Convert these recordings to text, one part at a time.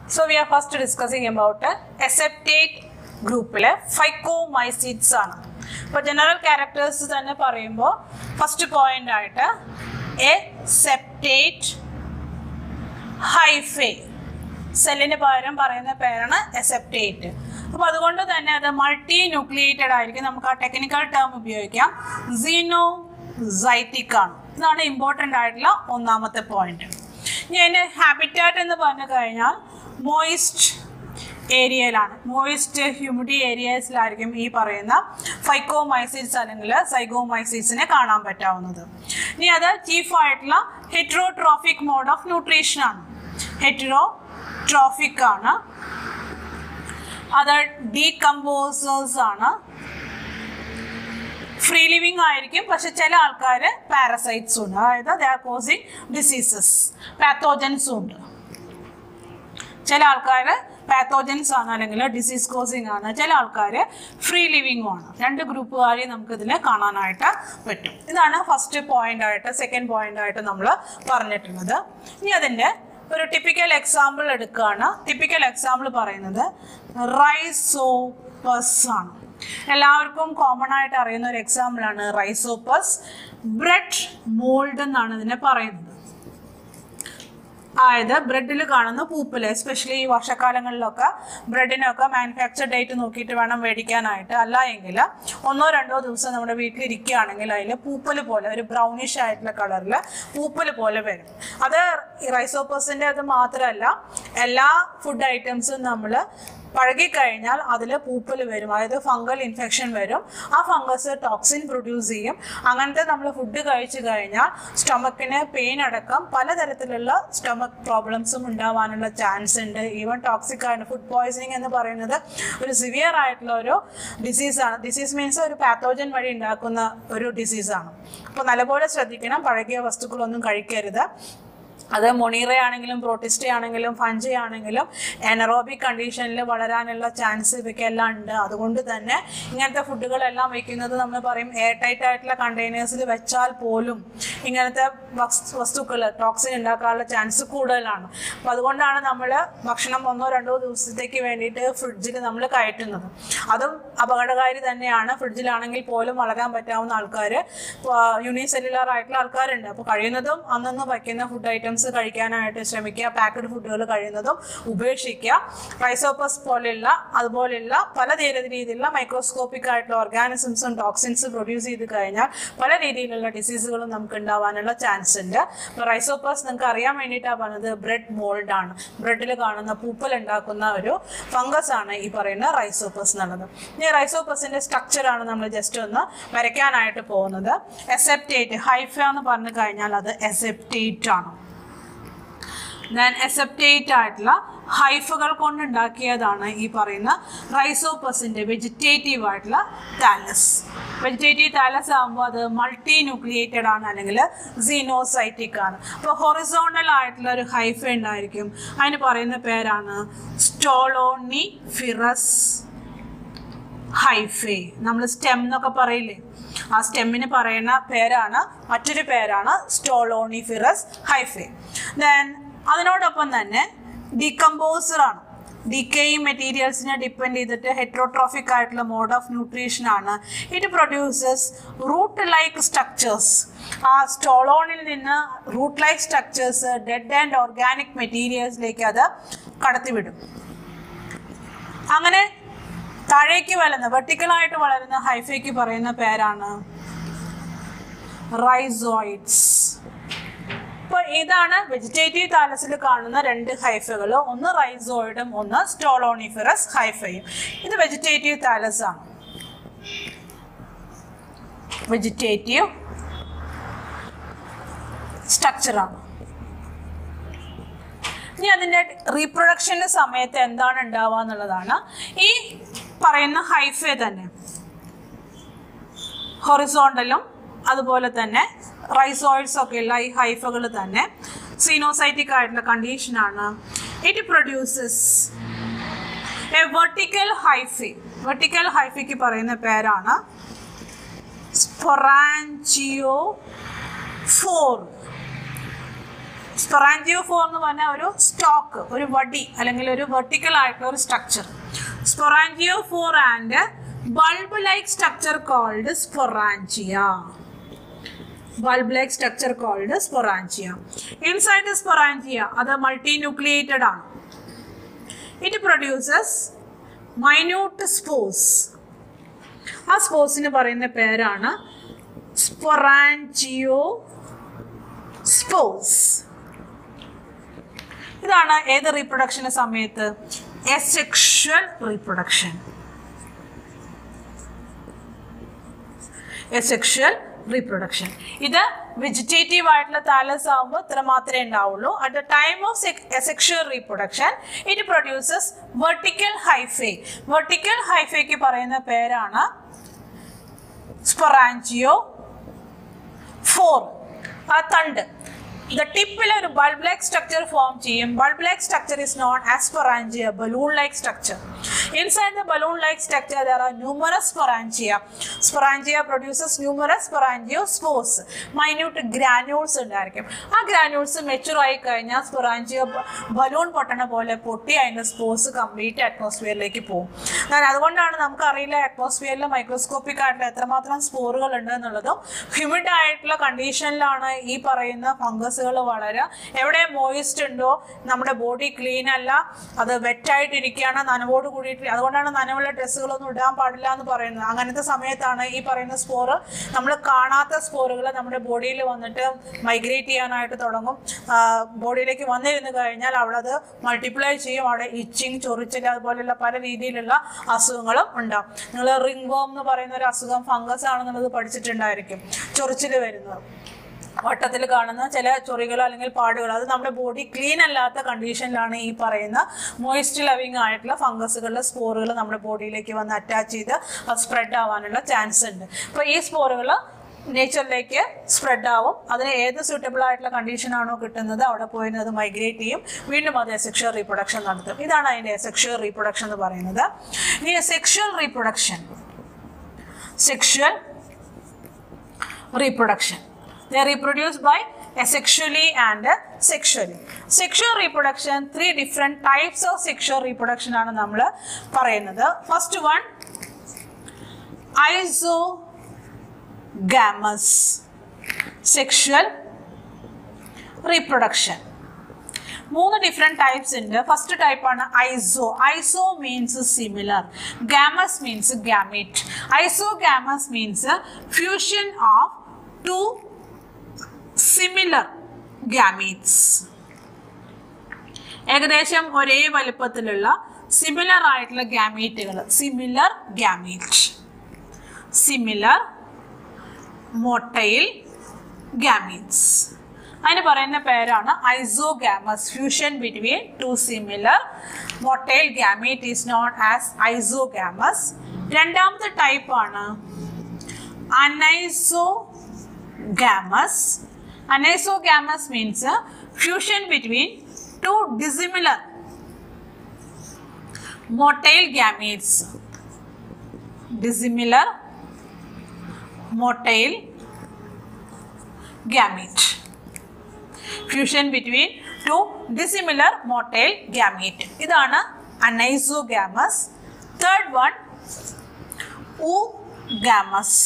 So we are first discussing about aseptate ഗ്രൂപ്പിലെ ഫൈക്കോമൈസിറ്റ്സ് ആണ് അപ്പോൾ ജനറൽ ക്യാരക്ടേഴ്സ് തന്നെ പറയുമ്പോൾ ഫസ്റ്റ് പോയിന്റ് ആയിട്ട് എ സെപ്റ്റേറ്റ് ഹൈഫേ സെല്ലിന് പകരം പറയുന്ന പേരാണ് എസെപ്റ്റേറ്റ് അപ്പോൾ അതുകൊണ്ട് തന്നെ അത് മൾട്ടി ന്യൂക്ലിയേറ്റഡ് ആയിരിക്കും നമുക്ക് ആ ടെക്നിക്കൽ ടേം ഉപയോഗിക്കാം സീനോ സൈറ്റിക് ആണ് ഇതാണ് ഇമ്പോർട്ടൻ്റ് ആയിട്ടുള്ള ഒന്നാമത്തെ പോയിന്റ് ഇനി അതിൻ്റെ ഹാബിറ്റാറ്റ് എന്ന് പറഞ്ഞു കഴിഞ്ഞാൽ മോയിസ്റ്റ് ഏരിയയിലാണ് മോയിസ്റ്റ് ഹ്യൂമിഡി ഏരിയസിലായിരിക്കും ഈ പറയുന്ന ഫൈക്കോമൈസിറ്റ്സ് അല്ലെങ്കിൽ സൈഗോമൈസിറ്റ്സിനെ കാണാൻ പറ്റാവുന്നത് ഇനി അത് ചീഫ് ആയിട്ടുള്ള ഹെറ്ററോട്രോഫിക് മോഡ് ഓഫ് ന്യൂട്രീഷൻ ആണ് ഹെറ്ററോ ട്രോഫിക് ആണ് അത് ഡീകമ്പോസേഴ്സ് ആണ് ഫ്രീ ലിവിങ് ആയിരിക്കും പക്ഷെ ചില ആൾക്കാർ പാരസൈറ്റ്സും ഉണ്ട് അതായത് ദേ ആർ കോസിങ് ഡിസീസസ് പാത്തോജൻസും ഉണ്ട് ചില ആൾക്കാർ പാത്തോജൻസ് ആണ് അല്ലെങ്കിൽ ഡിസീസ് കോസിങ് ആണ് ചില ആൾക്കാർ ഫ്രീ ലിവിങ്ങും ആണ് രണ്ട് ഗ്രൂപ്പുകാരെ നമുക്ക് ഇതിൽ കാണാനായിട്ട് പറ്റും ഇതാണ് ഫസ്റ്റ് പോയിന്റ് ആയിട്ട് സെക്കൻഡ് പോയിന്റ് ആയിട്ട് നമ്മൾ പറഞ്ഞിട്ടുള്ളത് ഇനി അതിൻ്റെ ഒരു ടിപ്പിക്കൽ എക്സാമ്പിൾ എടുക്കുകയാണ് ടിപ്പിക്കൽ എക്സാമ്പിൾ പറയുന്നത് റൈസോപ്പസ് ആണ് എല്ലാവർക്കും കോമൺ ആയിട്ട് അറിയുന്ന ഒരു എക്സാമ്പിൾ ആണ് റൈസോപ്പസ് ബ്രെഡ് മോൾഡ് എന്നാണ് ഇതിനെ പറയുന്നത് അതായത് ബ്രെഡിൽ കാണുന്ന പൂപ്പൽ എസ്പെഷ്യലി ഈ വർഷക്കാലങ്ങളിലൊക്കെ ബ്രെഡിനൊക്കെ മാനുഫാക്ചർ ഡേറ്റ് നോക്കിയിട്ട് വേണം മേടിക്കാനായിട്ട് അല്ല എങ്കിൽ ഒന്നോ രണ്ടോ ദിവസം നമ്മുടെ വീട്ടിൽ ഇരിക്കുകയാണെങ്കിൽ അതിൽ പൂപ്പൽ പോലെ ഒരു ബ്രൗണിഷ് ആയിട്ടുള്ള കളറിൽ പൂപ്പൽ പോലെ വരും അത് റൈസോപ്പസിൻ്റെ അത് മാത്രമല്ല എല്ലാ ഫുഡ് ഐറ്റംസും നമ്മൾ പഴകിക്കഴിഞ്ഞാൽ അതിൽ പൂപ്പൽ വരും അതായത് ഫംഗൽ ഇൻഫെക്ഷൻ വരും ആ ഫംഗസ് ടോക്സിൻ പ്രൊഡ്യൂസ് ചെയ്യും അങ്ങനത്തെ നമ്മൾ ഫുഡ് കഴിച്ചു കഴിഞ്ഞാൽ സ്റ്റൊമക്കിന് പെയിൻ അടക്കം പലതരത്തിലുള്ള സ്റ്റൊമക് പ്രോബ്ലംസും ഉണ്ടാവാനുള്ള ചാൻസ് ഉണ്ട് ഈവൻ ടോക്സിക് ആണ് ഫുഡ് പോയ്സണിങ് എന്ന് പറയുന്നത് ഒരു സിവിയർ ആയിട്ടുള്ള ഒരു ഡിസീസാണ് ഡിസീസ് മീൻസ് ഒരു പാത്തോജൻ വഴി ഉണ്ടാക്കുന്ന ഒരു ഡിസീസാണ് അപ്പോൾ നല്ലപോലെ ശ്രദ്ധിക്കണം പഴകിയ വസ്തുക്കളൊന്നും കഴിക്കരുത് അത് മൊണീറ ആണെങ്കിലും പ്രോട്ടിസ്റ്റ ആണെങ്കിലും ഫഞ്ച ആണെങ്കിലും എനറോബിക് കണ്ടീഷനിൽ വളരാനുള്ള ചാൻസ് ഇവയ്ക്കെല്ലാം ഉണ്ട് അതുകൊണ്ട് തന്നെ ഇങ്ങനത്തെ ഫുഡുകളെല്ലാം വെക്കുന്നത് നമ്മൾ പറയും എയർ ടൈറ്റ് ആയിട്ടുള്ള കണ്ടെയ്നേഴ്സിൽ വെച്ചാൽ പോലും ഇങ്ങനത്തെ വസ്തുക്കൾ ടോക്സിൻ ഉണ്ടാക്കാനുള്ള ചാൻസ് കൂടുതലാണ് അപ്പോൾ അതുകൊണ്ടാണ് നമ്മൾ ഭക്ഷണം ഒന്നോ രണ്ടോ ദിവസത്തേക്ക് വേണ്ടിയിട്ട് ഫ്രിഡ്ജിൽ നമ്മൾ കയറ്റുന്നത് അതും അപകടകാരി തന്നെയാണ് ഫ്രിഡ്ജിലാണെങ്കിൽ പോലും വളരാൻ പറ്റാവുന്ന ആൾക്കാർ യൂണിസെല്ലുലാർ ആയിട്ടുള്ള ആൾക്കാരുണ്ട് അപ്പോൾ കഴിയുന്നതും അന്നന്ന് വയ്ക്കുന്ന ഫുഡ് ഐറ്റംസ് കഴിക്കാനായിട്ട് ശ്രമിക്കുക പാക്കഡ് ഫുഡുകൾ കഴിയുന്നതും ഉപേക്ഷിക്കുക റൈസോപ്പസ് പോലെയുള്ള അതുപോലെയുള്ള പല രീതിയിലുള്ള മൈക്രോസ്കോപ്പിക് ആയിട്ടുള്ള ഓർഗാനിസംസും ടോക്സിൻസ് പ്രൊഡ്യൂസ് ചെയ്ത് കഴിഞ്ഞാൽ പല രീതിയിലുള്ള ഡിസീസുകളും നമുക്ക് ഉണ്ടാവാനുള്ള ചാൻസ് ഉണ്ട് അപ്പോൾ റൈസോപ്പസ് നിങ്ങൾക്ക് അറിയാൻ വേണ്ടിയിട്ടാണ് പറഞ്ഞത് ബ്രെഡ് മോൾഡ് ആണ് ബ്രെഡിൽ കാണുന്ന പൂപ്പൽ ഉണ്ടാക്കുന്ന ഒരു ഫംഗസ് ആണ് ഈ പറയുന്ന റൈസോപ്പസ് എന്നുള്ളത് ഇനി റൈസോപ്പസിന്റെ സ്ട്രക്ചറാണ് നമ്മൾ ജസ്റ്റ് ഒന്ന് വരയ്ക്കാനായിട്ട് പോകുന്നത് എസെപ്റ്റേറ്റ് ഹൈഫ എന്ന് പറഞ്ഞു കഴിഞ്ഞാൽ അത് എസെപ്റ്റേറ്റ് ആണ് ദെൻ എസെപ്റ്റേറ്റ് ആയിട്ടുള്ള ഹൈഫുകൾ കൊണ്ടുണ്ടാക്കിയതാണ് ഈ പറയുന്ന റൈസോപ്പസിന്റെ വെജിറ്റേറ്റീവ് ആയിട്ടുള്ള താലസ് വെജിറ്റേറ്റീവ് താലസ് ആകുമ്പോൾ അത് മൾട്ടി ന്യൂക്ലിയേറ്റഡ് ആണ് അല്ലെങ്കിൽ സീനോസൈറ്റിക് ആണ് അപ്പോൾ ഹൊറിസോണ്ടൽ ആയിട്ടുള്ള ഒരു ഹൈഫ ഉണ്ടായിരിക്കും അതിന് പറയുന്ന പേരാണ് സ്റ്റോളോണി ഫിറസ് ഹൈഫേ നമ്മൾ സ്റ്റെം എന്നൊക്കെ പറയില്ലേ ആ സ്റ്റെമ്മിന് പറയുന്ന പേരാണ് മറ്റൊരു പേരാണ് സ്റ്റോളോണിഫിറസ് ഹൈഫേ ദെൻ അതിനോടൊപ്പം തന്നെ ഡീകമ്പോസർ ആണ് ഡിക്കേയും മെറ്റീരിയൽസിനെ ഡിപ്പെൻഡ് ചെയ്തിട്ട് ഹെട്രോട്രോഫിക് ആയിട്ടുള്ള മോഡ് ഓഫ് ന്യൂട്രീഷൻ ആണ് it produces root like structures ആ സ്റ്റോളോണിൽ നിന്ന് root like structures dead and organic മെറ്റീരിയൽസിലേക്ക് അത് കടത്തിവിടും അങ്ങനെ താഴേക്ക് വളരുന്ന വെർട്ടിക്കലായിട്ട് വളരുന്ന ഹൈഫയ്ക്ക് പറയുന്ന പേരാണ് റൈസോയിഡ്സ് അപ്പോൾ ഇതാണ് വെജിറ്റേറ്റീവ് താലസിൽ കാണുന്ന രണ്ട് ഹൈഫകൾ ഒന്ന് റൈസോയിഡും ഒന്ന് സ്റ്റോളോണിഫിറസ് ഹൈഫയും ഇത് വെജിറ്റേറ്റീവ് താലസ് ആണ് വെജിറ്റേറ്റീവ് സ്ട്രക്ചറാണ് ഇനി അതിൻ്റെ റീപ്രൊഡക്ഷൻ്റെ സമയത്ത് എന്താണ് ഉണ്ടാവുക എന്നുള്ളതാണ് ഈ പറയുന്ന ഹൈഫേ തന്നെ ഹൊറിസോണ്ടലും അതുപോലെ തന്നെ റൈസോയിഡ്സ് ഒക്കെ ഉള്ള ഈ ഹൈഫകൾ തന്നെ സീനോസൈറ്റിക് ആയിട്ടുള്ള കണ്ടീഷനാണ് it produces a vertical hyphae vertical ഹൈഫിക്ക് പറയുന്ന പേരാണ് സ്പൊറാൻജിയോ ഫോർ സ്പൊറാൻജിയോ ഫോർ എന്ന് പറഞ്ഞാൽ ഒരു സ്റ്റോക്ക് ഒരു വടി അല്ലെങ്കിൽ ഒരു വെർട്ടിക്കൽ ആയിട്ടുള്ള ഒരു structure sporangiophore and bulb like structure called sporangia bulb like structure called sporangia. Inside the sporangia, അത് multinucleated ആണ്. It produces minute spores. ആ സ്പോസിന് പറയുന്ന പേരാണ് സ്പൊറാൻജിയോ സ്പോസ് ഇതാണ് ഏത് റീപ്രൊഡക്ഷന്റെ സമയത്ത് എസെക്ഷൽ റീപ്രൊഡക്ഷൻ എസെക്ഷൽ റീപ്രൊഡക്ഷൻ ഇത് വെജിറ്റേറ്റീവ് ആയിട്ടുള്ള താലസ് ആകുമ്പോൾ ഇത്ര മാത്രമേ ഉണ്ടാവുള്ളൂ at the time of asexual reproduction it produces vertical hyphae vertical ഹൈഫേക്ക് പറയുന്ന പേരാണ് സ്പൊറാൻജിയോ ഫോർ ആ തണ്ട് ദ ടിപ്പിൽ ഒരു ബൾബ് ലൈക്ക് സ്ട്രക്ചർ ഫോം ചെയ്യും bulb like structure is known as sporangia balloon like structure inside the balloon like structure there are numerous sporangia sporangia produces numerous sporangiospores minute granules ഉണ്ടായിരിക്കും ആ granules mature ആയി കഴിഞ്ഞാൽ സ്പൊറാൻജിയോ balloon പൊട്ടണ പോലെ പൊട്ടി അതിൻ്റെ സ്പോസ് complete അറ്റ്മോസ്ഫിയറിലേക്ക് പോകും ഞാൻ അതുകൊണ്ടാണ് നമുക്കറിയില്ല അറ്റ്മോസ്ഫിയറിൽ മൈക്രോസ്കോപ്പിക് ആയിട്ടുള്ള എത്രമാത്രം സ്പോറുകൾ ഉണ്ട് എന്നുള്ളതും ഹ്യൂമിഡ് ആയിട്ടുള്ള കണ്ടീഷനിലാണ് ഈ പറയുന്ന ഫംഗസുകൾ വളരുക എവിടെ മോയിസ്റ്റ് ഉണ്ടോ നമ്മുടെ ബോഡി ക്ലീൻ അല്ല അത് വെറ്റായിട്ടിരിക്കുകയാണ് നനവോട് കൂടിയിട്ട് അതുകൊണ്ടാണ് നനവുള്ള ഡ്രസ്സുകളൊന്നും ഇടാൻ പാടില്ല എന്ന് പറയുന്നത് അങ്ങനത്തെ സമയത്താണ് ഈ പറയുന്ന സ്പോറ് നമ്മൾ കാണാത്ത സ്പോറുകൾ നമ്മുടെ ബോഡിയിൽ വന്നിട്ട് മൈഗ്രേറ്റ് ചെയ്യാനായിട്ട് തുടങ്ങും ബോഡിയിലേക്ക് വന്നിരുന്ന് കഴിഞ്ഞാൽ അവിടെ അത് മൾട്ടിപ്ലൈ ചെയ്യും അവിടെ ഇച്ചിങ് ചൊറിച്ചിൽ അതുപോലെയുള്ള പല രീതിയിലുള്ള അസുഖങ്ങളും ഉണ്ടാവും നിങ്ങൾ റിംഗ് വോം എന്ന് പറയുന്ന ഒരു അസുഖം ഫംഗസ് ആണെന്നുള്ളത് പഠിച്ചിട്ടുണ്ടായിരിക്കും ചൊറിച്ചിൽ വരുന്നത് വട്ടത്തിൽ കാണുന്ന ചില ചൊറികൾ അല്ലെങ്കിൽ പാടുകൾ അത് നമ്മുടെ ബോഡി ക്ലീൻ അല്ലാത്ത കണ്ടീഷനിലാണ് ഈ പറയുന്ന മോയിസ്റ്റ് ലവിങ് ആയിട്ടുള്ള ഫംഗസുകളുടെ സ്പോറുകൾ നമ്മുടെ ബോഡിയിലേക്ക് വന്ന് അറ്റാച്ച് ചെയ്ത് അത് സ്പ്രെഡ് ആവാനുള്ള ചാൻസ് ഉണ്ട് അപ്പോൾ ഈ സ്പോറുകൾ നേച്ചറിലേക്ക് സ്പ്രെഡ് ആവും അതിന് ഏത് സൂട്ടബിൾ ആയിട്ടുള്ള കണ്ടീഷൻ ആണോ കിട്ടുന്നത് അവിടെ പോയി അത് മൈഗ്രേറ്റ് ചെയ്യും വീണ്ടും അത് സെക്ഷൽ റീപ്രൊഡക്ഷൻ നടത്തും ഇതാണ് അതിൻ്റെ സെക്ഷൽ റീപ്രൊഡക്ഷൻ എന്ന് പറയുന്നത് ഇനി sexual reproduction sexual reproduction. They are reproduced by asexually and sexually. Sexual reproduction, three different types of sexual reproduction ആണ് നമ്മൾ പറയുന്നത് first one isogamous sexual reproduction മൂന്ന് ഡിഫറെൻറ്റ് ടൈപ്സ് ഉണ്ട് ഫസ്റ്റ് ടൈപ്പാണ് iso iso means similar gamous means gamete isogamous means fusion of two similar gametes ഏകദേശം ഒരേ വലുപ്പത്തിലുള്ള similar ആയിട്ടുള്ള ഗാമീറ്റുകൾ similar gamete similar motile gametes അതിന് പറയുന്ന പേരാണ് isogamous fusion between two similar motile gamete is known as isogamous രണ്ടാമത്തെ ടൈപ്പാണ് anisogamous anisogamous means fusion between two dissimilar motile gametes dissimilar motile gamete fusion between two dissimilar motile gamete ഇതാണ് anisogamous third one oogamous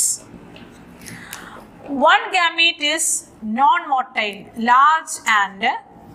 one gamete is non-motile large and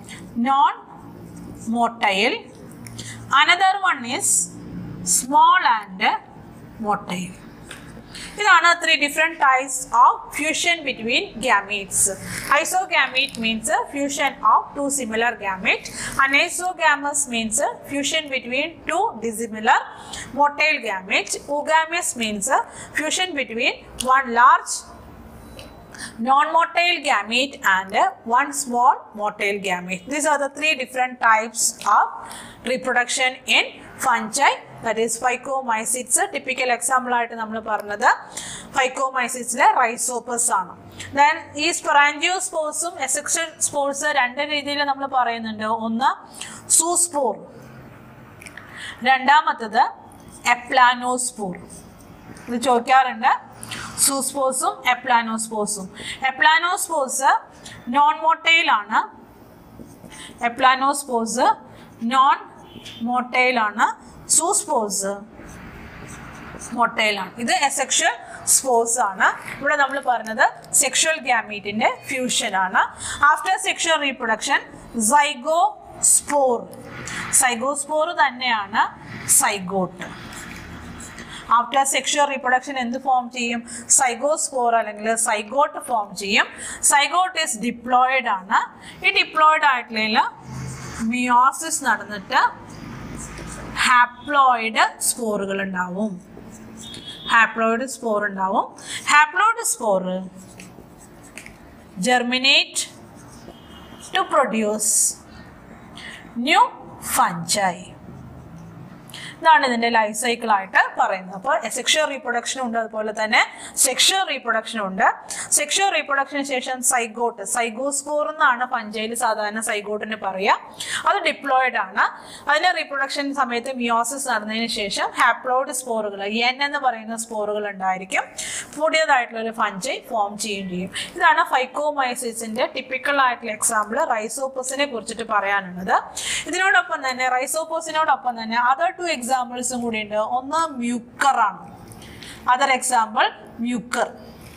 non-motile another one is small and motile ഇതാണ് three different types of fusion between gametes isogamete means fusion of two similar gamete anisogamous means fusion between two dissimilar motile gamete oogamous means fusion between one large non-motile gamete and uh, one small motile gamete. These are the three different types of reproduction in fungi. That is Phycomycetes. Typical example ആയിട്ട് നമ്മൾ പറഞ്ഞത് ഫൈക്കോമൈസിറ്റ്സിലെ Rhizopus ആണ് then ഈ സ്പൊറാൻജിയോസ്പോഴ്സും എസെക്ഷൻ sports രണ്ട് രീതിയിൽ നമ്മൾ പറയുന്നുണ്ട് ഒന്ന് സൂസ്പോർ രണ്ടാമത്തത് എപ്ലാനോസ്പോർ ഇത് ചോദിക്കാറുണ്ട് സൂസ്പോസും എപ്ലാനോസ്പോസും എപ്ലാനോസ്പോസ് നോൺ മൊട്ടൈൽ ആണ് എപ്ലാനോസ്പോസ് നോൺ മോട്ടൈലാണ് സൂസ്പോസ് മൊട്ടയിലാണ് ഇത് എസെക്ഷൽ സ്പോർട്സ് ആണ് ഇവിടെ നമ്മൾ പറഞ്ഞത് സെക്ഷൽ ഗ്യാമീറ്റിന്റെ ഫ്യൂഷൻ ആണ് after sexual reproduction zygospore zygospore തന്നെയാണ് സൈഗോട്ട് ആഫ്റ്റർ സെക്ഷൽ റീപ്രൊഡക്ഷൻ എന്ത് ഫോം ചെയ്യും സൈഗോസ്പോർ അല്ലെങ്കിൽ സൈഗോട്ട് ഫോം ചെയ്യും സൈഗോട്ട് ഇസ് ഡിപ്ലോയിഡ് ആണ് ഈ ഡിപ്ലോയിഡ് ആയിട്ടുള്ള മിയോസിസ് നടന്നിട്ട് ഹാപ്ലോയിഡ് സ്പോറുകൾ ഉണ്ടാവും ഹാപ്ലോയിഡ് സ്പോർ ഉണ്ടാവും haploid spore germinate to produce new fungi ഇതാണ് ഇതിന്റെ ലൈഫ് സൈക്കിൾ ആയിട്ട് പറയുന്നത് അപ്പോൾ സെക്ഷൽ റീപ്രൊഡക്ഷൻ ഉണ്ട് അതുപോലെ തന്നെ സെക്ഷൽ റീപ്രൊഡക്ഷൻ ഉണ്ട് സെക്ഷൽ റീപ്രൊഡക്ഷന് ശേഷം സൈഗോട്ട് സൈഗോസ്പോർ എന്നാണ് പഞ്ചയിൽ സാധാരണ സൈഗോട്ടിന് പറയുക അത് ഡിപ്ലോയിഡ് ആണ് അതിന്റെ റീപ്രൊഡക്ഷൻ സമയത്ത് മിയോസിസ് നടന്നതിന് ശേഷം ഹാപ്ലോയിഡ് സ്പോറുകൾ എൻ എന്ന് പറയുന്ന സ്പോറുകൾ ഉണ്ടായിരിക്കും പുതിയതായിട്ടുള്ള ഒരു ഫഞ്ചൈ ഫോം ചെയ്യുകയും ചെയ്യും ഇതാണ് ഫൈക്കോമൈസിസിന്റെ ടിപ്പിക്കൽ ആയിട്ടുള്ള എക്സാമ്പിൾ റൈസോപ്പസിനെ കുറിച്ചിട്ട് പറയാനുള്ളത് ഇതിനോടൊപ്പം തന്നെ റൈസോപ്പോസിനോടൊപ്പം തന്നെ അതർ ടു എക്സാമ്പിൾസും കൂടി ഉണ്ട് ഒന്ന് മ്യൂക്കർ ആണ് അതർ എക്സാമ്പിൾ മ്യൂക്കർ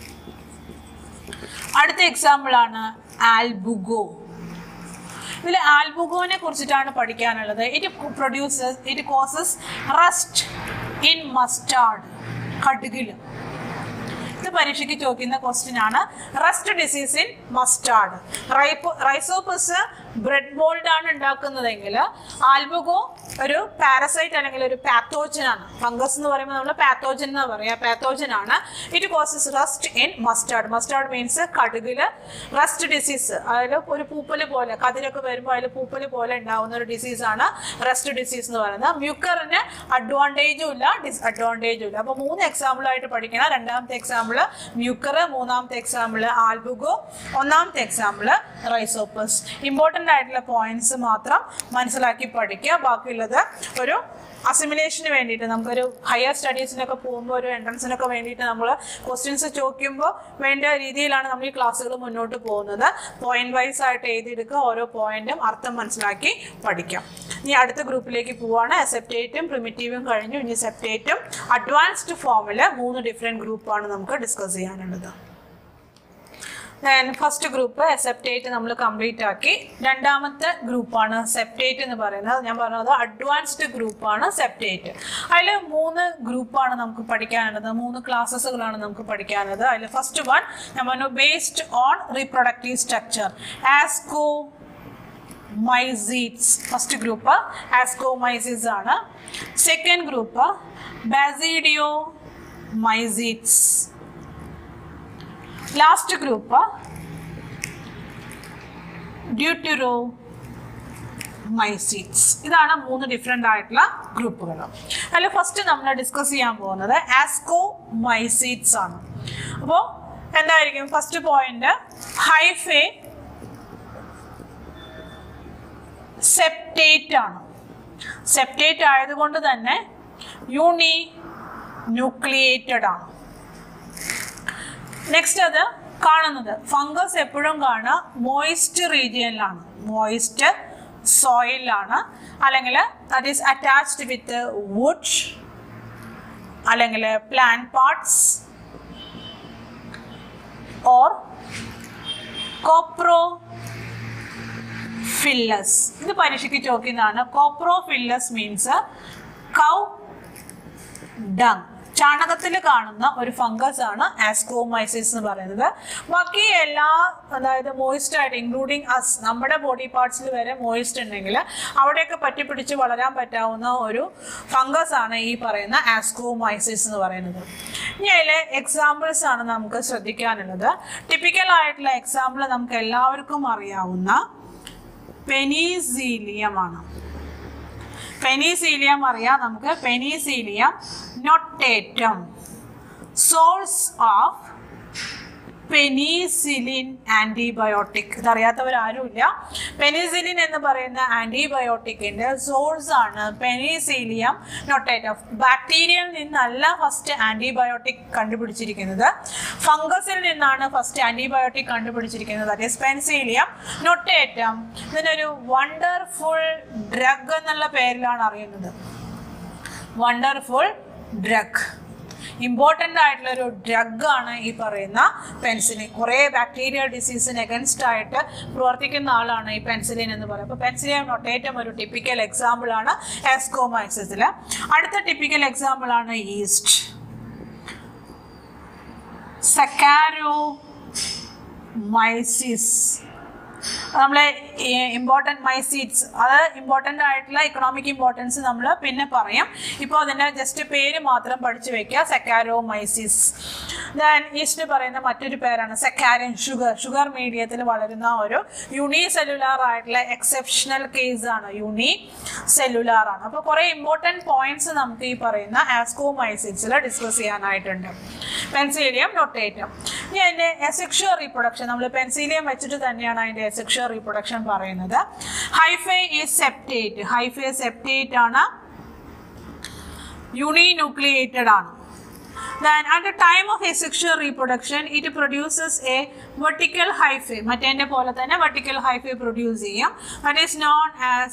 അടുത്ത എക്സാമ്പിൾ ആണ് ആൽബുഗോ ഇതിൽ ആൽബുഗോനെ കുറിച്ചിട്ടാണ് പഠിക്കാനുള്ളത് it produces it causes rust in mustard കടുകില് ഇത് പരീക്ഷയ്ക്ക് ചോദിക്കുന്ന ക്വസ്റ്റ്യൻ ആണ് റസ്റ്റ് ഡിസീസ് ഇൻ മസ്റ്റാർഡ് റൈപ്പോ റൈസോപ്പസ് ബ്രെഡ് മോൾഡ് ആണ് ഉണ്ടാക്കുന്നതെങ്കിൽ ആൽബുഗോ ഒരു പാരസൈറ്റ് അല്ലെങ്കിൽ ഒരു പാത്തോജൻ ആണ് ഫംഗസ് എന്ന് പറയുമ്പോൾ നമ്മൾ പാത്തോജൻ എന്ന് പറയാം പാത്തോജൻ ആണ് it causes rust in mustard mustard means കടുകില് റസ്റ്റ് ഡിസീസ് അതിൽ ഒരു പൂപ്പല് പോലെ കതിരൊക്കെ വരുമ്പോൾ അതിൽ പൂപ്പല് പോലെ ഉണ്ടാവുന്ന ഒരു ഡിസീസാണ് റസ്റ്റ് ഡിസീസ് എന്ന് പറയുന്നത് മ്യൂക്കറിന് അഡ്വാൻറ്റേജും ഇല്ല ഡിസ്അഡ്വാൻറ്റേജും ഇല്ല അപ്പോൾ മൂന്ന് എക്സാമ്പിൾ ആയിട്ട് പഠിക്കണം രണ്ടാമത്തെ എക്സാമ്പിൾ മ്യൂക്കർ മൂന്നാമത്തെ എക്സാമ്പിൾ ആൽബുഗോ ഒന്നാമത്തെ എക്സാമ്പിൾ റൈസോപ്പസ് ഇമ്പോർട്ടൻ്റ് ആയിട്ടുള്ള പോയിന്റ്സ് മാത്രം മനസ്സിലാക്കി പഠിക്കുക ബാക്കിയുള്ളത് ഒരു അസിമുലേഷന് വേണ്ടിയിട്ട് നമുക്കൊരു ഹയർ സ്റ്റഡീസിനൊക്കെ പോകുമ്പോൾ ഒരു എൻട്രൻസിനൊക്കെ വേണ്ടിയിട്ട് നമ്മൾ ക്വസ്റ്റ്യൻസ് ചോദിക്കുമ്പോൾ വേണ്ട രീതിയിലാണ് നമ്മൾ ഈ ക്ലാസ്സുകൾ മുന്നോട്ട് പോകുന്നത് പോയിന്റ് വൈസ് ആയിട്ട് എഴുതിയെടുക്കുക ഓരോ പോയിന്റും അർത്ഥം മനസ്സിലാക്കി പഠിക്കാം ഇനി അടുത്ത ഗ്രൂപ്പിലേക്ക് പോവാണ് സെപ്റ്റേറ്റും പ്രിമിറ്റീവും കഴിഞ്ഞു ഇനി സെപ്റ്റേറ്റും അഡ്വാൻസ്ഡ് ഫോമിൽ മൂന്ന് ഡിഫറെൻറ്റ് ഗ്രൂപ്പാണ് നമുക്ക് ഡിസ്കസ് ചെയ്യാനുള്ളത് ദെൻ ഫസ്റ്റ് ഗ്രൂപ്പ് സെപ്റ്റേറ്റ് നമ്മൾ കംപ്ലീറ്റ് ആക്കി രണ്ടാമത്തെ ഗ്രൂപ്പാണ് സെപ്റ്റേറ്റ് എന്ന് പറയുന്നത് ഞാൻ പറഞ്ഞത് അഡ്വാൻസ്ഡ് ഗ്രൂപ്പാണ് സെപ്റ്റേറ്റ് അതിൽ മൂന്ന് ഗ്രൂപ്പാണ് നമുക്ക് പഠിക്കാനുള്ളത് മൂന്ന് ക്ലാസ്സസുകളാണ് നമുക്ക് പഠിക്കാനുള്ളത് അതിൽ ഫസ്റ്റ് വൺ ഞാൻ പറഞ്ഞു based on reproductive structure ascomycetes first group ascomycetes ആണ് second group basidiomycetes last group deuteromycetes ഇതാണ് മൂന്ന് ഡിഫറെൻ്റ് ആയിട്ടുള്ള ഗ്രൂപ്പുകൾ അതിൽ ഫസ്റ്റ് നമ്മൾ ഡിസ്കസ് ചെയ്യാൻ പോകുന്നത് ആസ്കോ മൈസീറ്റ്സ് ആണ് അപ്പോൾ എന്തായിരിക്കും ഫസ്റ്റ് പോയിന്റ് ഹൈഫേ സെപ്റ്റേറ്റ് ആണ് സെപ്റ്റേറ്റ് ആയതുകൊണ്ട് തന്നെ യൂണി ന്യൂക്ലിയേറ്റഡ് ആണ് നെക്സ്റ്റ് അത് കാണുന്നത് ഫംഗസ് എപ്പോഴും കാണുക മോയിസ്റ്റ് റീജിയനിലാണ് മോയിസ്റ്റ് സോയിലാണ് അല്ലെങ്കിൽ that is attached with wood അല്ലെങ്കിൽ plant parts or coprophilous ഇത് പരീക്ഷയ്ക്ക് ചോദിക്കുന്നതാണ് കോപ്രോ ഫില്ലസ് മീൻസ് കൗ ഡങ് ചാണകത്തിൽ കാണുന്ന ഒരു ഫംഗസ് ആണ് ആസ്കോമൈസിസ് എന്ന് പറയുന്നത് ബാക്കി എല്ലാ അതായത് മോയിസ്റ്റ് ആയിട്ട് ഇൻക്ലൂഡിങ് അസ് നമ്മുടെ ബോഡി പാർട്സിൽ വരെ മോയിസ്റ്റ് ഉണ്ടെങ്കിൽ അവിടെയൊക്കെ പറ്റിപ്പിടിച്ച് വളരാൻ പറ്റാവുന്ന ഒരു ഫംഗസ് ആണ് ഈ പറയുന്ന ആസ്കോമൈസിസ് എന്ന് പറയുന്നത് ഇനി അതിലെ എക്സാമ്പിൾസ് ആണ് നമുക്ക് ശ്രദ്ധിക്കാനുള്ളത് ടിപ്പിക്കൽ ആയിട്ടുള്ള എക്സാമ്പിൾ നമുക്ക് എല്ലാവർക്കും അറിയാവുന്ന പെനീസീലിയം ആണ് പെനീസീലിയം അറിയാം നമുക്ക് Penicillium notatum source of penicillin antibiotic ഇതറിയാത്തവരാരുമില്ല പെനിസിലിൻ എന്ന് പറയുന്ന ആന്റിബയോട്ടിക്കിന്റെ സോഴ്സ് ആണ് പെനീസിലിയം നൊട്ടേറ്റം ബാക്ടീരിയയിൽ നിന്നല്ല ഫസ്റ്റ് ആന്റിബയോട്ടിക് കണ്ടുപിടിച്ചിരിക്കുന്നത് ഫംഗസിൽ നിന്നാണ് ഫസ്റ്റ് ആന്റിബയോട്ടിക് കണ്ടുപിടിച്ചിരിക്കുന്നത് ദാറ്റ് ഈസ് പെൻസീലിയം നൊട്ടേറ്റം ഇതിനൊരു വണ്ടർഫുൾ ഡ്രഗ് എന്നുള്ള പേരിലാണ് അറിയുന്നത് വണ്ടർഫുൾ ഡ്രഗ് ഇമ്പോർട്ടൻ്റ് ആയിട്ടുള്ള ഒരു ഡ്രഗ് ആണ് ഈ പറയുന്ന പെൻസിലിൻ കുറേ ബാക്ടീരിയ ഡിസീസിന് എഗൻസ്റ്റ് ആയിട്ട് പ്രവർത്തിക്കുന്ന ആളാണ് ഈ പെൻസിലിൻ എന്ന് പറയുന്നത് അപ്പോൾ പെൻസിലിയം നൊട്ടേറ്റം ഒരു ടിപ്പിക്കൽ എക്സാമ്പിൾ ആണ് എസ്കോമൈസിസിൽ അടുത്ത ടിപ്പിക്കൽ എക്സാമ്പിൾ ആണ് ഈസ്റ്റ് സക്കാരോ മൈസിസ് നമ്മളെ ഇമ്പോർട്ടൻറ്റ് മൈസീഡ്സ് അത് ഇമ്പോർട്ടൻ്റ് ആയിട്ടുള്ള ഇക്കണോമിക് ഇമ്പോർട്ടൻസ് നമ്മൾ പിന്നെ പറയും ഇപ്പോൾ അതിൻ്റെ ജസ്റ്റ് പേര് മാത്രം പഠിച്ചു വെക്കുക സെക്കാരോ മൈസിസ് ദാൻ ഈസ്റ്റ് പറയുന്ന മറ്റൊരു പേരാണ് സെക്കാരിൻ ഷുഗർ ഷുഗർ മീഡിയത്തിൽ വളരുന്ന ഒരു യൂണി സെല്ലുലാർ ആയിട്ടുള്ള എക്സെപ്ഷണൽ കേസ് ആണ് യൂണി സെല്ലുലാർ ആണ് അപ്പോൾ കുറേ ഇമ്പോർട്ടൻറ്റ് പോയിന്റ്സ് നമുക്ക് ഈ പറയുന്ന ആസ്കോമൈസിഡ്സിൽ ഡിസ്കസ് ചെയ്യാനായിട്ടുണ്ട് പെൻസീലിയം നൊട്ടേറ്റം ഇനി അതിൻ്റെ എസെക്ഷുവൽ റീപ്രൊഡക്ഷൻ നമ്മൾ പെൻസീലിയം വെച്ചിട്ട് തന്നെയാണ് അതിൻ്റെ എസെക്ഷുവൽ റീപ്രൊഡക്ഷൻ പറയുന്നത് hyphae is septate hyphae septate ആണ് യൂണിന്യൂക്ലിയേറ്റഡ് ആണ് Then at the time of asexual reproduction, it produces a vertical hyphae. മറ്റേൻ്റെ പോലെ തന്നെ vertical hyphae produce ചെയ്യും. That is known as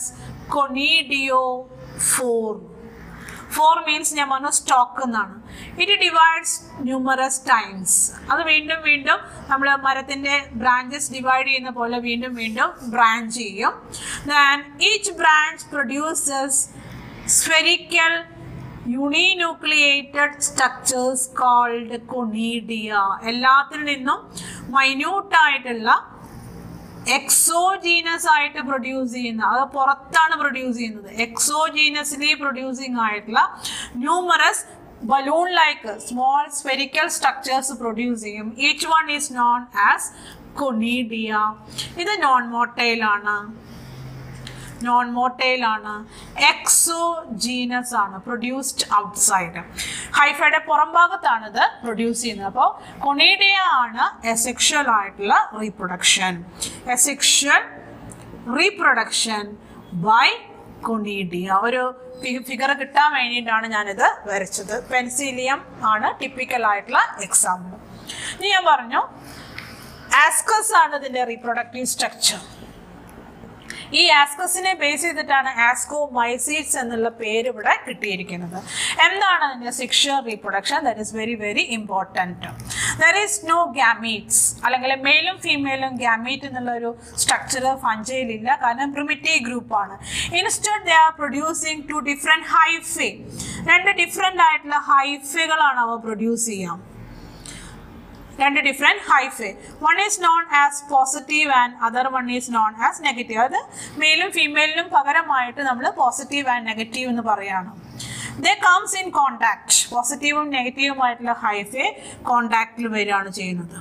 conidiophore. Phore means ഞാൻ പറഞ്ഞു സ്റ്റോക്ക് എന്നാണ് it divides numerous times അത് വീണ്ടും വീണ്ടും നമ്മൾ മരത്തിൻ്റെ ബ്രാഞ്ചസ് ഡിവൈഡ് ചെയ്യുന്ന പോലെ വീണ്ടും വീണ്ടും ബ്രാഞ്ച് ചെയ്യും then each branch produces spherical uninucleated structures called conidia എല്ലാത്തിൽ നിന്നും മൈന്യൂട്ടായിട്ടുള്ള എക്സോജീനസ് ആയിട്ട് പ്രൊഡ്യൂസ് ചെയ്യുന്ന അത് പുറത്താണ് പ്രൊഡ്യൂസ് ചെയ്യുന്നത് എക്സോജീനസ്ലി പ്രൊഡ്യൂസിങ് ആയിട്ടുള്ള numerous balloon like small spherical structures produce ചെയ്യും each one is known as conidia ഇത് നോൺ മോട്ടൈൽ ആണ് നോൺ മോട്ടൈൽ ആണ് എക്സോജീനസ് ആണ് പ്രൊഡ്യൂസ്ഡ് ഔട്ട്സൈഡ് ഹൈഫയുടെ പുറം ഭാഗത്താണ് ഇത് പ്രൊഡ്യൂസ് ചെയ്യുന്നത് അപ്പോൾ കൊണീഡിയ ആണ് എസെക്ഷൽ ആയിട്ടുള്ള reproduction asexual reproduction by conidia ഒരു ഫിഗർ കിട്ടാൻ വേണ്ടിയിട്ടാണ് ഞാനിത് വരച്ചത് പെൻസിലിയം ആണ് ടിപ്പിക്കൽ ആയിട്ടുള്ള എക്സാമ്പിൾ ഇനി ഞാൻ പറഞ്ഞു ആസ്കസ് ആണ് ഇതിന്റെ റീപ്രൊഡക്റ്റീവ് സ്ട്രക്ചർ ഈ ആസ്കസിനെ ബേസ് ചെയ്തിട്ടാണ് ആസ്കോ മൈസീഡ്സ് എന്നുള്ള പേര് ഇവിടെ കിട്ടിയിരിക്കുന്നത് എന്താണ് അതിന്റെ sexual reproduction that is very very important there is no gametes അല്ലെങ്കിൽ മെയിലും ഫീമെയിലും ഗ്യാമീറ്റ് എന്നുള്ള ഒരു സ്ട്രക്ചർ ഫഞ്ചയിലില്ല കാരണം പ്രിമിറ്റീവ് ഗ്രൂപ്പാണ് instead they are producing two different hyphae രണ്ട് ഡിഫറെൻ്റ് ആയിട്ടുള്ള ഹൈഫേകളാണ് അവ പ്രൊഡ്യൂസ് ചെയ്യാം രണ്ട് different hyphae one is known as positive and other one is known as negative അത് മെയിലും ഫീമെയിലിനും പകരമായിട്ട് നമ്മൾ പോസിറ്റീവ് ആൻഡ് നെഗറ്റീവ് എന്ന് പറയുകയാണ് ദേ കംസ് ഇൻ കോണ്ടാക്ട് പോസിറ്റീവും നെഗറ്റീവുമായിട്ടുള്ള ഹൈഫേ കോണ്ടാക്റ്റിൽ വരികയാണ് ചെയ്യുന്നത്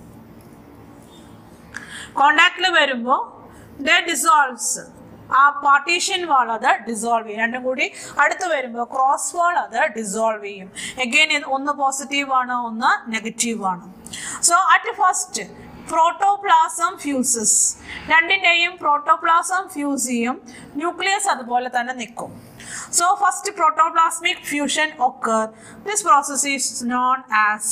കോണ്ടാക്റ്റിൽ വരുമ്പോൾ ദ ഡിസോൾവ്സ് ആ പാർട്ടീഷൻ വാൾ അത് ഡിസോൾവ് ചെയ്യും രണ്ടും കൂടി അടുത്ത് വരുമ്പോൾ ക്രോസ് വാൾ അത് ഡിസോൾവ് ചെയ്യും എഗെയിൻ ഒന്ന് പോസിറ്റീവ് ആണ് ഒന്ന് നെഗറ്റീവ് ആണ് so at first protoplasm fuses രണ്ടിൻ്റെയും പ്രോട്ടോപ്ലാസം ഫ്യൂസ് ചെയ്യും ന്യൂക്ലിയസ് അതുപോലെ തന്നെ നിൽക്കും so first protoplasmic fusion occur this process is known as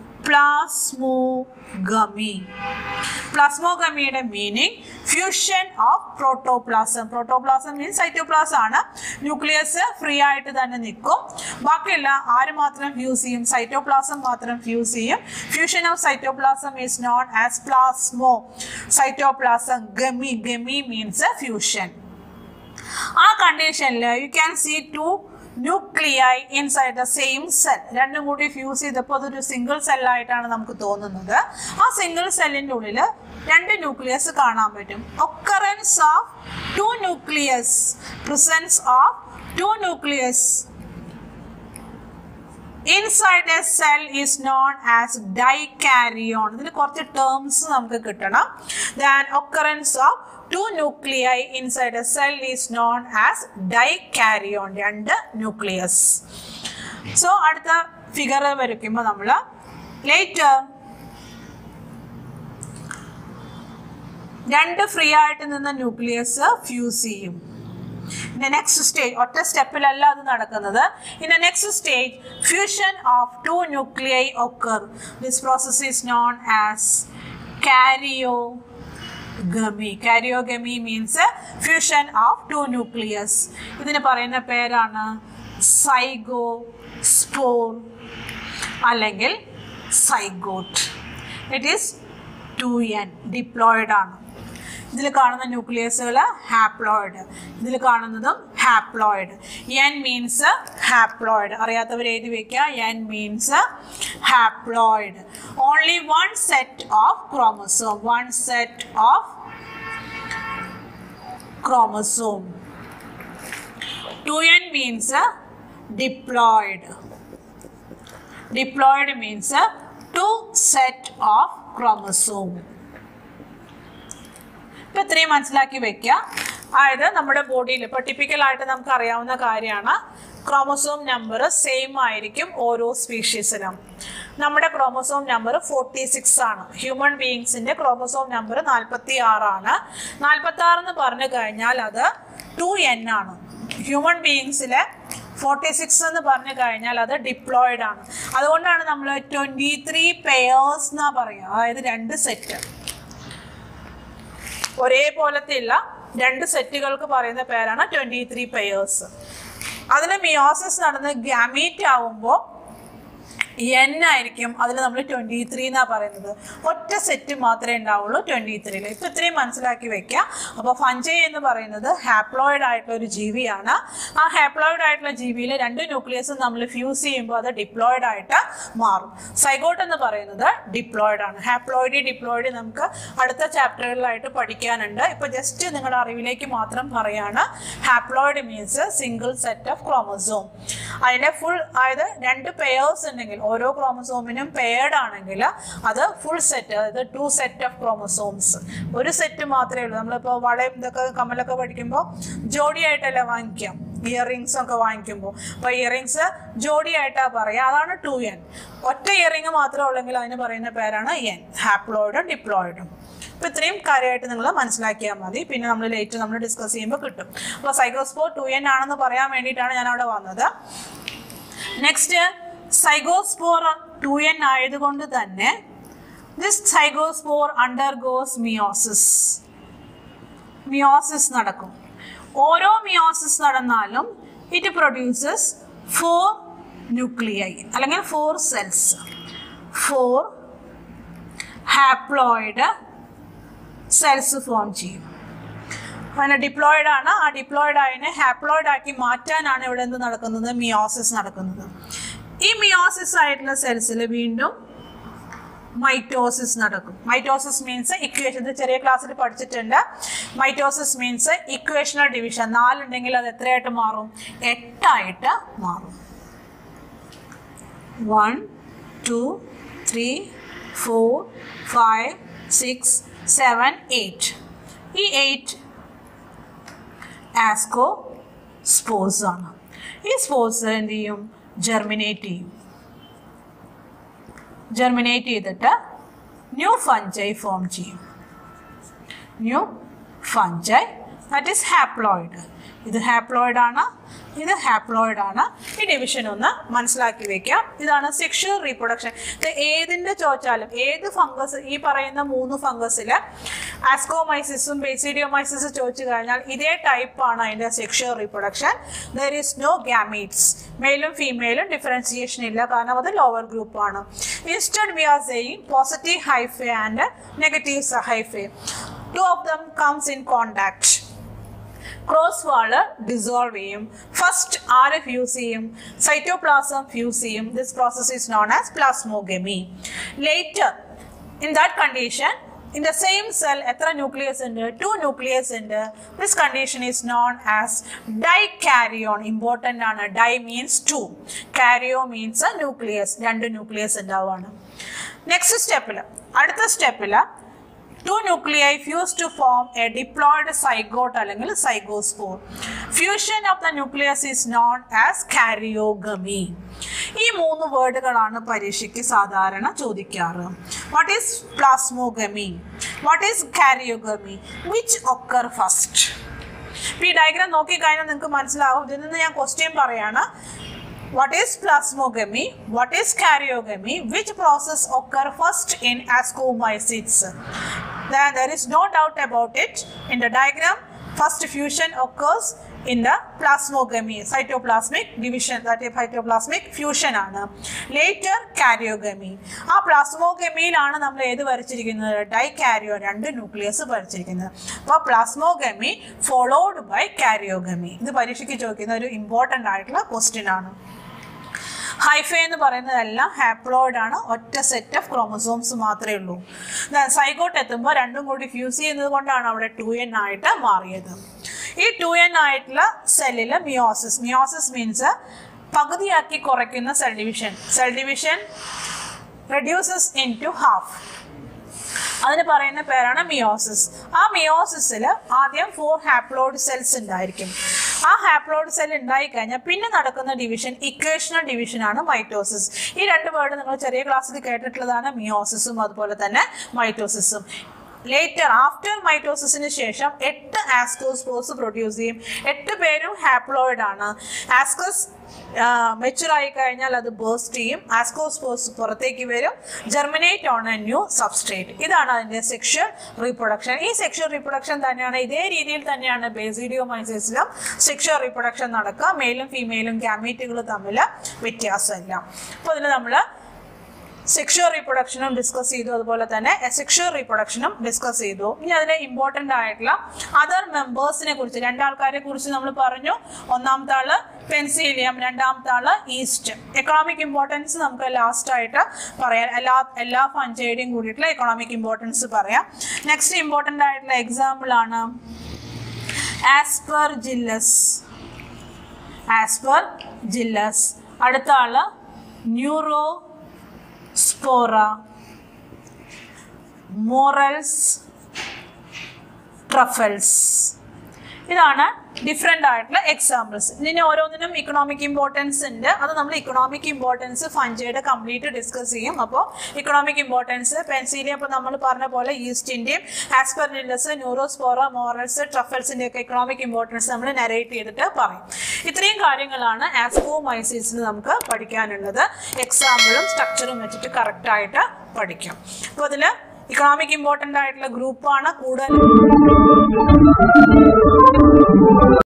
plasmogamy പ്ലാസ്മോഗമിയുടെ meaning fusion of protoplasm protoplasm means cytoplasm ആണ് ന്യൂക്ലിയസ് ഫ്രീ ആയിട്ട് തന്നെ നിൽക്കും ബാക്കിയുള്ള ആര് മാത്രം ഫ്യൂസ് ചെയ്യും സൈറ്റോപ്ലാസം മാത്രം ഫ്യൂസ് ചെയ്യും fusion of cytoplasm is known as plasmo cytoplasm gamy gamy means fusion ആ കണ്ടീഷനിൽ you can see two nuclei inside the same cell രണ്ടും കൂടി ഫ്യൂസ് ചെയ്തപ്പോൾ അതൊരു സിംഗിൾ സെല്ലായിട്ടാണ് നമുക്ക് തോന്നുന്നത് ആ സിംഗിൾ സെല്ലിൻ്റെ ഉള്ളിൽ രണ്ട് ന്യൂക്ലിയസ് കാണാൻ പറ്റും occurrence of two nucleus presence of two nucleus inside a cell is known as dikaryon ഇതിൽ കുറച്ച് ടേംസ് നമുക്ക് കിട്ടണം then occurrence of two nuclei inside a cell is known as dikaryon രണ്ട് ന്യൂക്ലിയസ് സോ അടുത്ത figure വരയ്ക്കുമ്പോൾ നമ്മൾ later രണ്ട് free ആയിട്ട് നിന്ന ന്യൂക്ലിയസ് ഫ്യൂസ് ചെയ്യും ഇൻ നെക്സ്റ്റ് സ്റ്റേജ് ഒറ്റ സ്റ്റെപ്പിലല്ല അത് നടക്കുന്നത് in next stage fusion of two nuclei occur this process is known as karyo gamy karyogamy means fusion of two nucleus ഇതിന് പറയുന്ന പേരാണ് സൈഗോ സ്പോർ അല്ലെങ്കിൽ zygote it is two n diploid ആണ് ഇതിൽ കാണുന്ന ന്യൂക്ലിയസുകൾ ഹാപ്ലോയിഡ് ഇതിൽ കാണുന്നതും ഹാപ്ലോയിഡ് എൻ മീൻസ് ഹാപ്ലോയിഡ് അറിയാത്തവർ എഴുതി വെക്കുക n means haploid only one set of chromosome one set of chromosome two n means diploid diploid means a two set of chromosome ഇപ്പൊ ഇത്രയും മനസ്സിലാക്കി വെക്കുക അതായത് നമ്മുടെ ബോഡിയിൽ ഇപ്പൊ ടിപ്പിക്കൽ ആയിട്ട് നമുക്ക് അറിയാവുന്ന കാര്യമാണ് ക്രോമസോം നമ്പർ സെയിം ആയിരിക്കും ഓരോ സ്പീഷീസിനും നമ്മുടെ ക്രോമസോം നമ്പർ ഫോർട്ടി സിക്സ് ആണ് ഹ്യൂമൻ ബീയിങ്സിന്റെ ക്രോമസോം നമ്പർ നാൽപ്പത്തി ആറാണ് നാൽപ്പത്തി ആറ് എന്ന് പറഞ്ഞു കഴിഞ്ഞാൽ അത് ടു എൻ ആണ് ഹ്യൂമൻ ബീയിങ്സിലെ ഫോർട്ടി സിക്സ് എന്ന് പറഞ്ഞു കഴിഞ്ഞാൽ അത് ഡിപ്ലോയിഡ് ആണ് അതുകൊണ്ടാണ് നമ്മൾ ട്വന്റി ത്രീ പെയേഴ്സ് എന്നാ പറയുക അതായത് രണ്ട് സെറ്റ് ഒരേപോലത്തെ ഇല്ല രണ്ട് സെറ്റുകൾക്ക് പറയുന്ന പേരാണ് ട്വന്റി ത്രീ പെയേഴ്സ് അതിന് മിയോസിസ് നടന്ന് ഗ്യാമീറ്റ് ആവുമ്പോൾ എൻ ആയിരിക്കും അതിൽ നമ്മൾ ട്വന്റി ത്രീ എന്നാ പറയുന്നത് ഒറ്റ സെറ്റ് മാത്രമേ ഉണ്ടാവുള്ളൂ ട്വന്റി ത്രീയിൽ ഇപ്പൊ ഇത്രയും മനസ്സിലാക്കി വെക്കുക അപ്പോൾ ഫഞ്ചൈ എന്ന് പറയുന്നത് ഹാപ്ലോയിഡ് ആയിട്ടുള്ള ഒരു ജീവിയാണ് ആ ഹാപ്ലോയിഡ് ആയിട്ടുള്ള ജീവിയിൽ രണ്ട് ന്യൂക്ലിയസും നമ്മൾ ഫ്യൂസ് ചെയ്യുമ്പോൾ അത് ഡിപ്ലോയിഡ് ആയിട്ട് മാറും സൈഗോട്ട് എന്ന് പറയുന്നത് ഡിപ്ലോയിഡ് ആണ് ഹാപ്ലോയിഡ് ഡിപ്ലോയിഡ് നമുക്ക് അടുത്ത ചാപ്റ്ററുകളിലായിട്ട് പഠിക്കാനുണ്ട് ഇപ്പൊ ജസ്റ്റ് നിങ്ങളുടെ അറിവിലേക്ക് മാത്രം പറയാണ് haploid means single set of chromosome അതിലെ ഫുൾ അതായത് രണ്ട് പെയേഴ്സ് ഉണ്ടെങ്കിൽ ഓരോ ക്രോമസോമിനും പെയർഡ് ആണെങ്കിൽ അത് ഫുൾ സെറ്റ് അതായത് ടു സെറ്റ് ഓഫ് ക്രോമസോംസ് ഒരു സെറ്റ് മാത്രമേ ഉള്ളൂ നമ്മളിപ്പോൾ വളയും ഇതൊക്കെ കമ്മലൊക്കെ പഠിക്കുമ്പോൾ ജോഡിയായിട്ടല്ലേ വാങ്ങിക്കാം ഇയർ റിങ്സ് ഒക്കെ വാങ്ങിക്കുമ്പോൾ അപ്പോൾ ഇയർ റിങ്സ് ജോഡിയായിട്ടാണ് പറയുക അതാണ് ടു എൻ ഒറ്റ ഇയർ റിങ് മാത്രമേ ഉള്ളെങ്കിൽ അതിന് പറയുന്ന പേരാണ് എൻ ഹാപ്ലോയിഡും ഡിപ്ലോയിഡും അപ്പോൾ ഇത്രയും കാര്യമായിട്ട് നിങ്ങൾ മനസ്സിലാക്കിയാൽ മതി പിന്നെ നമ്മൾ ലേറ്റ് നമ്മൾ ഡിസ്കസ് ചെയ്യുമ്പോൾ കിട്ടും അപ്പോൾ സൈക്ലോസ്പോർ ടു എൻ ആണെന്ന് പറയാൻ വേണ്ടിയിട്ടാണ് ഞാൻ അവിടെ വന്നത് നെക്സ്റ്റ് സൈഗോസ്പോർ ടു എൻ ആയതുകൊണ്ട് തന്നെ this zygospore undergoes meiosis meiosis നടക്കും ഓരോ മിയോസിസ് നടന്നാലും ഇറ്റ് പ്രൊഡ്യൂസസ് ഫോർ ന്യൂക്ലിയൈ അല്ലെങ്കിൽ four cells four haploid cells form ചെയ്യും അങ്ങനെ ഡിപ്ലോയിഡ് ആണ് ആ ഡിപ്ലോയിഡ് ആയതിനെ ഹാപ്ലോയിഡ് ആക്കി മാറ്റാനാണ് ഇവിടെ എന്ത് നടക്കുന്നത് മിയോസിസ് നടക്കുന്നത് ഈ മിയോസിസ് ആയിട്ടുള്ള സെൽസിൽ വീണ്ടും മൈറ്റോസിസ് നടക്കും മൈറ്റോസിസ് മീൻസ് ഇക്വേഷൻ ഇത് ചെറിയ ക്ലാസ്സിൽ പഠിച്ചിട്ടുണ്ട് മൈറ്റോസിസ് മീൻസ് ഇക്വേഷണൽ ഡിവിഷൻ നാലുണ്ടെങ്കിൽ അത് എത്രയായിട്ട് മാറും എട്ടായിട്ട് മാറും one two three four five six seven eight ഈ എയ്റ്റ് ആസ്കോ സ്പോർട്സ് ആണ് ഈ സ്പോർട്സ് എന്ത് ചെയ്യും ജെർമിനേറ്റ് ചെയ്യും ജെർമിനേറ്റ് ചെയ്തിട്ട് ന്യൂ ഫഞ്ചൈ ഫോം ചെയ്യും new fungi that is haploid ഇത് ഹാപ്ലോയിഡ് ആണ് ഇത് ഹാപ്ലോയിഡ് ആണ് ഈ ഡിവിഷൻ ഒന്ന് മനസ്സിലാക്കി വെക്കാം ഇതാണ് സെക്ഷൽ റീപ്രൊഡക്ഷൻ ഇത് ഏതിൻ്റെ ചോദിച്ചാലും ഏത് ഫംഗസ് ഈ പറയുന്ന മൂന്ന് ഫംഗസിൽ ആസ്കോമൈസിസും ബേസിഡിയോമൈസിസും ചോദിച്ചു കഴിഞ്ഞാൽ ഇതേ ടൈപ്പാണ് അതിൻ്റെ sexual reproduction there is no gametes മെയിലും ഫീമെയിലും ഡിഫറൻസിയേഷൻ ഇല്ല കാരണം അത് ലോവർ ഗ്രൂപ്പാണ് instead we are saying positive hyphae and negative hyphae two of them comes in contact cross wall dissolve ചെയ്യും ഫസ്റ്റ് ആര് ഫ്യൂസ് ചെയ്യും സൈറ്റോപ്ലാസം ഫ്യൂസ് ചെയ്യും this process is known as plasmogamy later in that condition in the same cell എത്ര nucleus ഉണ്ട് two nucleus ഉണ്ട് this condition is known as dye karyon important ആണ് di means two karyo means nucleus രണ്ട് nucleus ഉണ്ടാവുകയാണ് next സ്റ്റെപ്പിൽ അടുത്ത സ്റ്റെപ്പിൽ two nuclei fuse to form a diploid zygote അല്ലെങ്കിൽ zygospore fusion of the nucleus is known as karyogamy ഈ മൂന്ന് വേർഡുകളാണ് പരീക്ഷയ്ക്ക് സാധാരണ ചോദിക്കാറ് what is plasmogamy what is karyogamy which occur first ഈ ഡയഗ്രാം നോക്കിക്കഴിഞ്ഞാൽ നിങ്ങൾക്ക് മനസ്സിലാവും ഇതിൽ നിന്ന് ഞാൻ ക്വസ്റ്റ്യൻ പറയാണ് What is plasmogamy? What is karyogamy? Which process occur first in ascomycetes? Then there is no doubt about it. In the diagram, first fusion occurs in the plasmogamy, cytoplasmic division, that is cytoplasmic fusion ആണ് later karyogamy ആ പ്ലാസ്മോഗമിയിലാണ് നമ്മൾ ഏത് വരച്ചിരിക്കുന്നത് dye കാരിയോ രണ്ട് nucleus വരച്ചിരിക്കുന്നത് അപ്പോൾ plasmogamy followed by karyogamy ഇത് പരീക്ഷയ്ക്ക് ചോദിക്കുന്ന ഒരു ഇമ്പോർട്ടൻ്റ് ആയിട്ടുള്ള ക്വസ്റ്റ്യൻ ആണ് ഹൈഫ എന്ന് പറയുന്നതെല്ലാം ഹാപ്ലോയിഡ് ആണ് ഒറ്റ സെറ്റ് ഓഫ് ക്രോമസോംസ് മാത്രമേ ഉള്ളൂ സൈഗോട്ട് എത്തുമ്പോൾ രണ്ടും കൂടി ഫ്യൂസ് ചെയ്യുന്നത് കൊണ്ടാണ് അവിടെ ടു എൻ ആയിട്ട് മാറിയത് ഈ ടു എൻ ആയിട്ടുള്ള സെല്ലിൽ മിയോസിസ് മിയോസിസ് മീൻസ് പകുതിയാക്കി കുറയ്ക്കുന്ന cell division cell division reduces into half അതിന് പറയുന്ന പേരാണ് മിയോസിസ് ആ മിയോസിസിൽ ആദ്യം ഫോർ ഹാപ്ലോയിഡ് സെൽസ് ഉണ്ടായിരിക്കും ആ ഹാപ്ലോയിഡ് സെൽ ഉണ്ടായി കഴിഞ്ഞാൽ പിന്നെ നടക്കുന്ന ഡിവിഷൻ ഇക്വേഷണൽ ഡിവിഷൻ ആണ് മൈറ്റോസിസ് ഈ രണ്ട് വേർഡ് നിങ്ങൾ ചെറിയ ക്ലാസ്സിൽ കേട്ടിട്ടുള്ളതാണ് മിയോസിസും അതുപോലെ തന്നെ മൈറ്റോസിസും ലേറ്റർ ആഫ്റ്റർ മൈറ്റോസിസിന് ശേഷം എട്ട് ആസ്കോസ്പോസ് പ്രൊഡ്യൂസ് ചെയ്യും എട്ട് പേരും ഹാപ്ലോയിഡ് ആണ് ആസ്കോസ് മെച്ചുർ ആയി കഴിഞ്ഞാൽ അത് ബേസ്റ്റ് ചെയ്യും ആസ്കോസ്പോസ് പുറത്തേക്ക് വരും germinate on a new substrate ഇതാണ് അതിന്റെ സെക്ഷൽ റീപ്രൊഡക്ഷൻ ഈ സെക്ഷൽ റീപ്രൊഡക്ഷൻ തന്നെയാണ് ഇതേ രീതിയിൽ തന്നെയാണ് ബേസിഡിയോ മൈസൈസിലും സെക്ഷൽ റീപ്രൊഡക്ഷൻ നടക്കുക മെയിലും ഫീമെയിലും ക്യാമേറ്റുകൾ തമ്മിൽ വ്യത്യാസമില്ല അപ്പോൾ ഇതിൽ നമ്മൾ സെക്ഷുവൽ റീപ്രൊഡക്ഷനും ഡിസ്കസ് ചെയ്തു അതുപോലെ തന്നെ സെക്ഷുവൽ റീപ്രൊഡക്ഷനും ഡിസ്കസ് ചെയ്തു ഇനി അതിന് ഇമ്പോർട്ടൻ്റ് ആയിട്ടുള്ള അതർ മെമ്പേഴ്സിനെ കുറിച്ച് രണ്ടാൾക്കാരെ കുറിച്ച് നമ്മൾ പറഞ്ഞു ഒന്നാമത്തെ ആള് പെൻസീലിയം രണ്ടാമത്തെ ആള് ഈസ്റ്റ് എക്കണോമിക് ഇമ്പോർട്ടൻസ് നമുക്ക് ലാസ്റ്റ് ആയിട്ട് പറയാം എല്ലാ എല്ലാ ഫഞ്ചയുടെയും കൂടിയിട്ടുള്ള എക്കണോമിക് ഇമ്പോർട്ടൻസ് പറയാം നെക്സ്റ്റ് ഇമ്പോർട്ടൻ്റ് ആയിട്ടുള്ള എക്സാമ്പിൾ ആണ് ആസ്പർ ജില്ലസ് ആസ്പർ ജില്ലസ് അടുത്ത ആള് ന്യൂറോ സ്പോറ മോറൽസ് ട്രഫൽസ് ഇതാണ് ഡിഫറെൻ്റ് ആയിട്ടുള്ള എക്സാമ്പിൾസ് ഇതിന് ഓരോന്നിനും ഇക്കണോമിക് ഇമ്പോർട്ടൻസ് ഉണ്ട് അത് നമ്മൾ ഇക്കണോമിക് ഇമ്പോർട്ടൻസ് ഫഞ്ചയുടെ കംപ്ലീറ്റ് ഡിസ്കസ് ചെയ്യും അപ്പോൾ ഇക്കണോമിക് ഇമ്പോർട്ടൻസ് പെൻസിലിയ ഇപ്പോൾ നമ്മൾ പറഞ്ഞ പോലെ ഈസ്റ്റിൻ്റെയും ആസ്പെർജില്ലസ് ന്യൂറോസ്പോറ മോറൽസ് ട്രഫൽസിൻ്റെ ഒക്കെ ഇക്കണോമിക് ഇമ്പോർട്ടൻസ് നമ്മൾ നരേറ്റ് ചെയ്തിട്ട് പറയും ഇത്രയും കാര്യങ്ങളാണ് ആസ്കോമൈസിസിന് നമുക്ക് പഠിക്കാനുള്ളത് എക്സാമ്പിളും സ്ട്രക്ചറും വെച്ചിട്ട് കറക്റ്റായിട്ട് പഠിക്കും അപ്പോൾ അതിൽ ഇക്കണോമിക് ഇമ്പോർട്ടൻ്റ് ആയിട്ടുള്ള ഗ്രൂപ്പാണ് കൂടുതൽ